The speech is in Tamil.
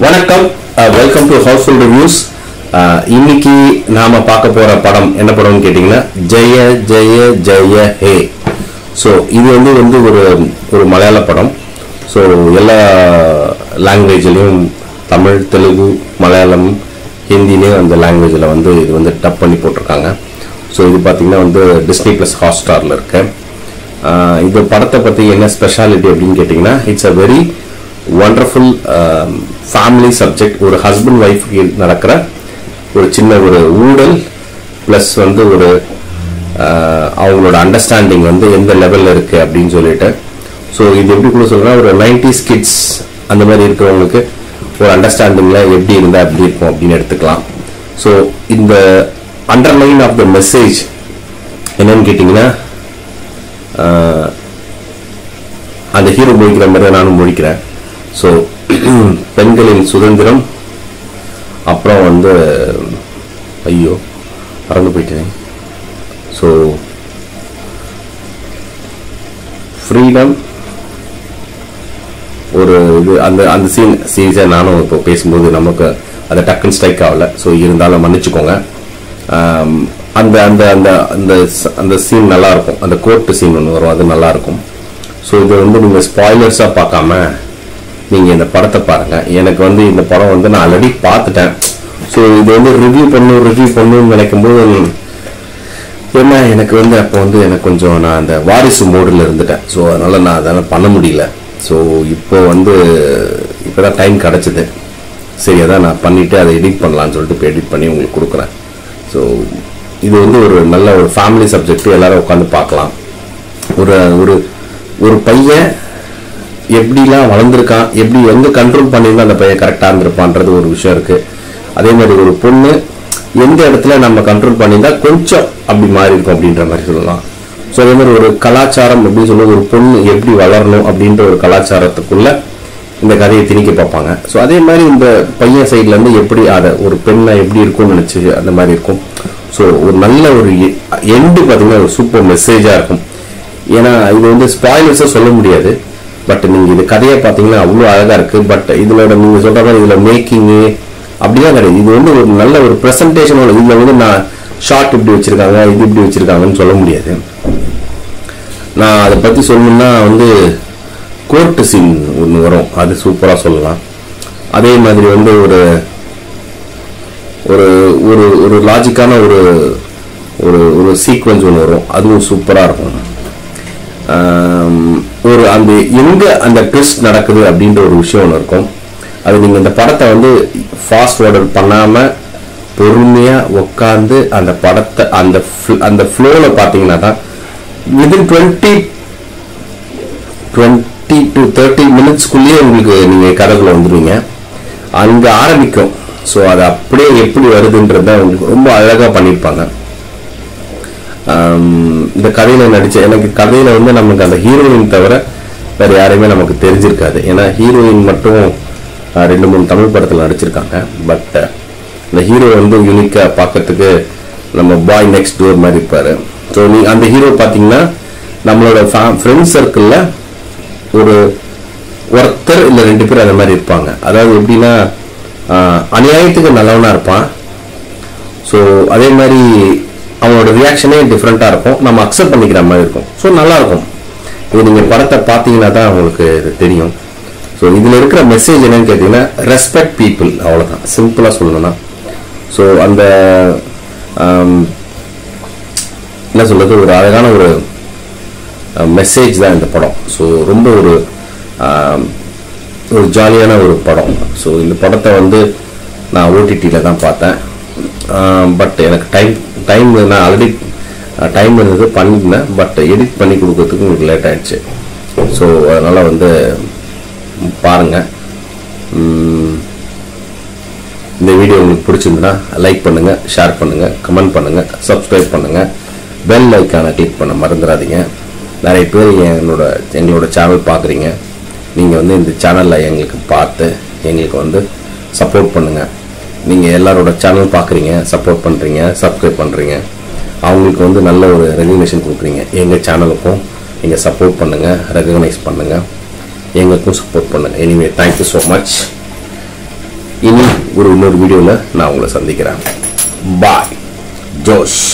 வணக்கம் வெல்கம் டு ஹவுஸ்ஃபுல் ரிவ்யூஸ் இன்னைக்கு நாம பார்க்க போற படம் என்ன படம்னு கேட்டிங்கன்னா ஜெய ஜெய ஜெய ஹே ஸோ இது வந்து வந்து ஒரு ஒரு மலையாள படம் ஸோ எல்லா லாங்குவேஜ்லேயும் தமிழ் தெலுங்கு மலையாளம் ஹிந்திலையும் அந்த லாங்குவேஜில் வந்து இது வந்து டப் பண்ணி போட்டிருக்காங்க ஸோ இது பார்த்தீங்கன்னா வந்து டிஸ்னி ப்ளஸ் ஹாட்ஸ்டாரில் இருக்கு ஆஹ் இந்த படத்தை பற்றி என்ன ஸ்பெஷாலிட்டி அப்படின்னு கேட்டிங்கன்னா it's uh very wonderful family subject ஒரு ஹஸ்பண்ட் ஒய்ஃப்க்கு நடக்கிற ஒரு சின்ன ஒரு ஊழல் ப்ளஸ் வந்து ஒரு ஆஹ் அவங்களோட அண்டர்ஸ்டாண்டிங் வந்து எந்த லெவலில் இருக்குது அப்படின்னு சொல்லிட்டு ஸோ இது எப்படி கூட சொல்கிறேன் ஒரு நைன்டிஸ் கிட்ஸ் அந்த மாதிரி இருக்கிறவங்களுக்கு ஒரு அண்டர்ஸ்டாண்டிங்கில் எப்படி இருந்தால் எப்படி இருக்கும் அப்படின்னு எடுத்துக்கலாம் ஸோ இந்த அண்டர்லைன் ஆஃப் த மெசேஜ் என்னன்னு கேட்டிங்கன்னா ஆஹ் அந்த ஹீரோ முழிக்கிற மாதிரி தான் நானும் முழிக்கிறேன் ஸோ பெண்களின் சுதந்திரம் அப்புறம் வந்து ஐயோ மறந்து போயிட்டேன் ஸோ ஃப்ரீடம் ஒரு இது அந்த அந்த சீன் சீரியஸாக நானும் இப்போ பேசும்போது நமக்கு அதை டக்குன்னு ஸ்ட்ரைக் ஆகல ஸோ இருந்தாலும் மன்னிச்சுக்கோங்க ஆம், அந்த அந்த அந்த அந்த ச- அந்த சீன் நல்லா இருக்கும் அந்த கோர்ட்டு சீன் ஒன்று வரும் அது நல்லா இருக்கும் ஸோ இது வந்து நீங்கள் ஸ்பாய்லர்ஸாக பார்க்காம நீங்கள் இந்த படத்தை பாருங்கள் எனக்கு வந்து இந்த படம் வந்து நான் ஆல்ரெடி பார்த்துட்டேன் ஸோ இது வந்து ரிவ்யூ பண்ணும் ரிவ்யூ பண்ணணும்னு நினைக்கும்போது ஏன்னா எனக்கு வந்து அப்போ வந்து எனக்கு கொஞ்சம் நான் அந்த வாரிசு மோடில் இருந்துட்டேன் ஸோ அதனால் நான் அதெல்லாம் பண்ண முடியல ஸோ இப்போ வந்து இப்போ தான் டைம் கிடச்சிது சரி அதான் நான் பண்ணிவிட்டு அதை எடிட் பண்ணலான்னு சொல்லிட்டு இப்போ எடிட் பண்ணி உங்களுக்கு கொடுக்குறேன் ஸோ இது வந்து ஒரு நல்ல ஒரு ஃபேமிலி சப்ஜெக்ட் எல்லாரும் உட்காந்து பார்க்கலாம் ஒரு ஒரு ஒரு பையன் எப்படிலாம் வளர்ந்துருக்கான் எப்படி எங்கே கண்ட்ரோல் பண்ணியிருந்தா அந்த பையன் கரெக்டாக இருந்திருப்பான்றது ஒரு விஷயம் இருக்குது அதே மாதிரி ஒரு பொண்ணு எந்த இடத்துல நம்ம கண்ட்ரோல் பண்ணியிருந்தா கொஞ்சம் அப்படி மாறி இருக்கும் அப்படின்ற மாதிரி சொல்லலாம் ஸோ அதே மாதிரி ஒரு கலாச்சாரம் அப்படின்னு சொல்லி ஒரு பொண்ணு எப்படி வளரணும் அப்படின்ற ஒரு கலாச்சாரத்துக்குள்ள இந்த கதையை திணிக்க பார்ப்பாங்க ஸோ அதே மாதிரி இந்த பையன் சைட்ல இருந்து எப்படி அதை ஒரு பெண்ணை எப்படி இருக்கும்னு நினச்சி அந்த மாதிரி இருக்கும் ஸோ ஒரு நல்ல ஒரு எண்டு பார்த்தீங்கன்னா ஒரு சூப்பர் மெசேஜாக இருக்கும் ஏன்னா இது வந்து ஸ்பாயிலர்ஸாக சொல்ல முடியாது பட் நீங்கள் இது கதையை பார்த்தீங்கன்னா அவ்வளோ அழகாக இருக்குது பட் இதோட நீங்கள் சொல்கிற மாதிரி இதில் மேக்கிங்கு அப்படிலாம் கிடையாது இது வந்து ஒரு நல்ல ஒரு ப்ரெசன்டேஷன் இதில் வந்து நான் ஷார்ட் இப்படி வச்சுருக்காங்க இது இப்படி வச்சுருக்காங்கன்னு சொல்ல முடியாது நான் அதை பற்றி சொல்லணும்னா வந்து கோர்ட்டு சீன் ஒன்று வரும் அது சூப்பராக சொல்லலாம் அதே மாதிரி வந்து ஒரு ஒரு ஒரு ஒரு லாஜிக்கான ஒரு ஒரு ஒரு சீக்வன்ஸ் ஒன்று வரும் அதுவும் சூப்பராக இருக்கும் ஆம், ஒரு அந்த எங்க அந்த ட்விஸ்ட் நடக்குது அப்படின்ற ஒரு விஷயம் ஒன்று இருக்கும் அது நீங்கள் இந்த படத்தை வந்து ஃபாஸ்ட் ஆர்டர் பண்ணாமல் பொறுமையாக உட்காந்து அந்த படத்தை அந்த fl- அந்த ஃப்ளோவில் பார்த்தீங்கன்னா தான் within twenty twenty to thirty மினிட்ஸ்க்குள்ளேயே உங்களுக்கு நீங்கள் கதைக்குள்ள வந்துடுவீங்க அங்கே ஆரம்பிக்கும் ஸோ அது அப்படியே எப்படி வருதுன்றத உங்களுக்கு ரொம்ப அழகாக பண்ணியிருப்பாங்க ஆம், இந்த கதையில் நடித்த எனக்கு கதையில் வந்து நமக்கு அந்த ஹீரோயின் தவிர வேறு யாரையுமே நமக்கு தெரிஞ்சிருக்காது ஏன்னா ஹீரோயின் மட்டும் ஆ, ரெண்டு மூணு தமிழ் படத்தில் நடிச்சிருக்காங்க பட் இந்த ஹீரோ வந்து யூனிக்காக பார்க்கறதுக்கு நம்ம பாய் நெக்ஸ்ட் டோர் மாதிரி இருப்பார் ஸோ நீ அந்த ஹீரோ பார்த்தீங்கன்னா நம்மளோட ஃப்ரெண்ட் சர்க்கிளில் ஒரு ஒருத்தர் இல்லை ரெண்டு பேர் அந்த மாதிரி இருப்பாங்க அதாவது எப்படின்னா ஆஹ், அநியாயத்துக்கு நல்லவனா இருப்பான் ஸோ அதே மாதிரி அவனோட ரியாக்ஷனே டிஃப்ரெண்ட்டாக இருக்கும் நம்ம அக்செப்ட் பண்ணிக்கிற மாதிரி இருக்கும் ஸோ நல்லா இருக்கும் இது நீங்கள் படத்தை பார்த்தீங்கன்னா தான் உங்களுக்கு இது தெரியும் ஸோ இதில் இருக்கிற மெசேஜ் என்னன்னு கேட்டிங்கன்னா ரெஸ்பெக்ட் பீப்புள் அவ்வளோதான் சிம்பிளாக சொல்லணும்னா ஸோ அந்த ஆம், என்ன சொல்றது ஒரு அழகான ஒரு மெசேஜ் தான் இந்த படம் ஸோ ரொம்ப ஒரு ஆம், ஒரு ஜாலியான ஒரு படம் ஸோ இந்த படத்தை வந்து நான் ஓடிடியில் தான் பார்த்தேன் பட் எனக்கு டைம் டைம் நான் ஆல்ரெடி டைம் இருந்தது பண்ணியிருந்தேன் பட் எடிட் பண்ணி கொடுக்கறதுக்கு உங்களுக்கு லேட் ஆயிடுச்சு ஸோ அதனால் வந்து பாருங்கள் இந்த வீடியோ உங்களுக்கு பிடிச்சிருந்ததுன்னா லைக் பண்ணுங்கள் ஷேர் பண்ணுங்கள் கமெண்ட் பண்ணுங்கள் சப்ஸ்கிரைப் பண்ணுங்கள் பெல் ஐக்கானை கிளிக் பண்ண மறந்துடாதீங்க நிறைய பேர் எங்களோட எங்களோட சேனல் பார்க்குறீங்க நீங்கள் வந்து இந்த சேனலில் எங்களுக்கு பார்த்து எங்களுக்கு வந்து சப்போர்ட் பண்ணுங்கள் நீங்கள் எல்லாரோட சேனல் பார்க்குறீங்க சப்போர்ட் பண்ணுறீங்க சப்ஸ்கிரைப் பண்ணுறீங்க அவங்களுக்கு வந்து நல்ல ஒரு ரெகக்னேஷன் கொடுக்குறீங்க எங்கள் சேனலுக்கும் நீங்கள் சப்போர்ட் பண்ணுங்கள் ரெகக்னைஸ் பண்ணுங்கள் எங்களுக்கும் சப்போர்ட் பண்ணுங்கள் எனிவே தேங்க்யூ ஸோ மச் இனி ஒரு இன்னொரு வீடியோவில் நான் உங்களை சந்திக்கிறேன் பாய் ஜோஷ்